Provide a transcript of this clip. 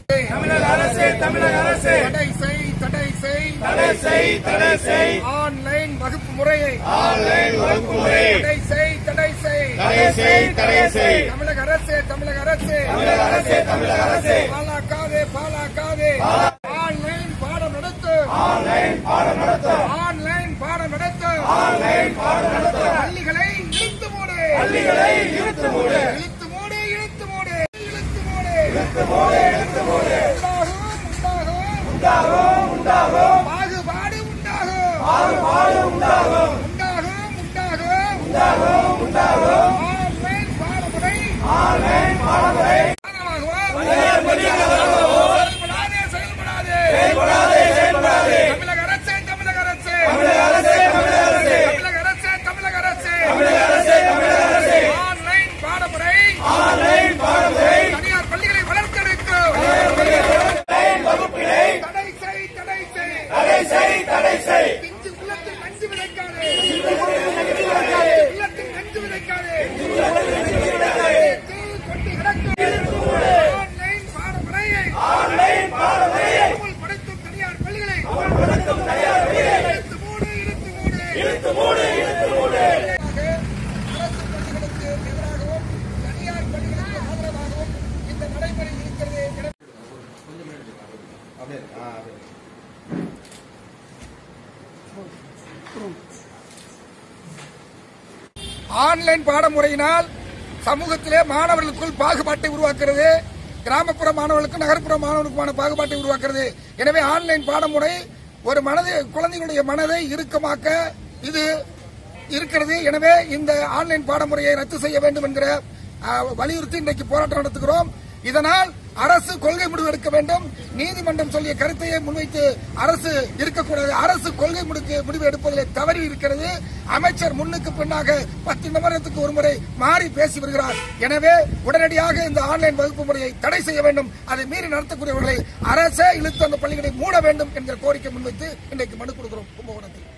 தமிழக அரசு தமிழக அரசு தடை செய் தடை செய் தடை செய் தடை செய் ஆன்லைன் வகுப்பு முறையை ஆன்லைன் வகுப்பு முறை தடை செய் தடை செய் தடை செய் தடை செய் தமிழக அரசு தமிழக அரசு தமிழக அரசு தமிழக அரசு பாலாக்காதே பாலாக்காதே ஆன்லைன் பாடம் நடத்து ஆன்லைன் பாடம் நடத்த ஆன்லைன் பாடம் நடத்து ஆன்லைன் பாடம் நடத்த பள்ளிகளை இழுத்து மூடு பள்ளிகளை இழுத்து மூடு இழுத்து மூடு இழுத்து மூடு இழுத்து மூடு இழுத்து மூடு இழுத்து மூடு உண்டாகும் உண்டாகும் உண்டாகும் உண்டாகும் பாகுபாடு உண்டாகும் பாகுபாடு உண்டாகும் உண்டாகும் உண்டாகும் உண்டாகும் உண்டாகும் ஆன்லைன் பாடமுறை ஆன்லைன் பாடமுறை செயல்படாதே செயல்படாதே செயல்படாதே செயல்படாதே தமிழக அரசு தமிழக அரசு தமிழக அரசு தமிழக அரசு தமிழக அரசு தமிழக அரசு தமிழக அரசு தமிழக அரசு ஆன்லைன் பாடமுறை ஆன்லைன் பாடமுறை தனியார் பள்ளிகளை வளர்த்தெடுக்கும் ஆன்லைன் வகுப்பினை தடை செய் தடை செய் தடை செய் தடை செய் பிஞ்சு உள்ளத்தில் நஞ்சு விதைக்காதே உள்ளத்தில் நஞ்சு விதைக்காதே தீ கொண்டு கிடக்கும் ஆன்லைன் பாடமுறையை ஆன்லைன் பாடமுறையை அமல்படுத்தும் தனியார் பள்ளிகளை அமல்படுத்தும் தனியார் பள்ளிகளை இழுத்து மூடு இழுத்து மூடு இழுத்து மூடு இழுத்து மூடு அரசு பள்ளிகளுக்கு எதிராகவும் தனியார் பள்ளிகளுக்கு ஆதரவாகவும் இந்த நடைமுறை இருக்கிறது எனவே ஆன்லைன் பாடமுறையினால் சமூகத்திலே மாணவர்களுக்குள் பாகுபாட்டை உருவாக்குறது கிராமப்புற மாணவர்களுக்கும் நகர்ப்புற மாணவர்களுக்குமான பாகுபாட்டை உருவாக்குறது எனவே ஆன்லைன் பாடமுறை ஒரு மனதை குழந்தைகளுடைய மனதை இறுக்கமாக்க இது இருக்கிறது எனவே இந்த ஆன்லைன் பாடமுறையை ரத்து செய்ய வேண்டும் என்கிற அஹ், வலியுறுத்தி இன்றைக்கு போராட்டம் நடத்துகிறோம் இதனால் அரசு கொள்கை முடிவு எடுக்க வேண்டும் நீதிமன்றம் சொல்லிய கருத்தையே முன்வைத்து அரசு இருக்கக்கூடாது அரசு கொள்கை முடிக்கு முடிவு எடுப்பதில் தவறி இருக்கிறது அமைச்சர் முன்னுக்கு பின்னாக பத்து நிமிடத்துக்கு ஒரு முறை மாறி பேசி வருகிறார் எனவே உடனடியாக இந்த ஆன்லைன் வகுப்பு முறையை தடை செய்ய வேண்டும் அதை மீறி நடத்தக்கூடியவர்களை அரசே இழுத்து அந்த பள்ளிகளை மூட வேண்டும் என்கிற கோரிக்கை முன்வைத்து இன்றைக்கு மனு கொடுக்கிறோம் கும்பகோணத்தில்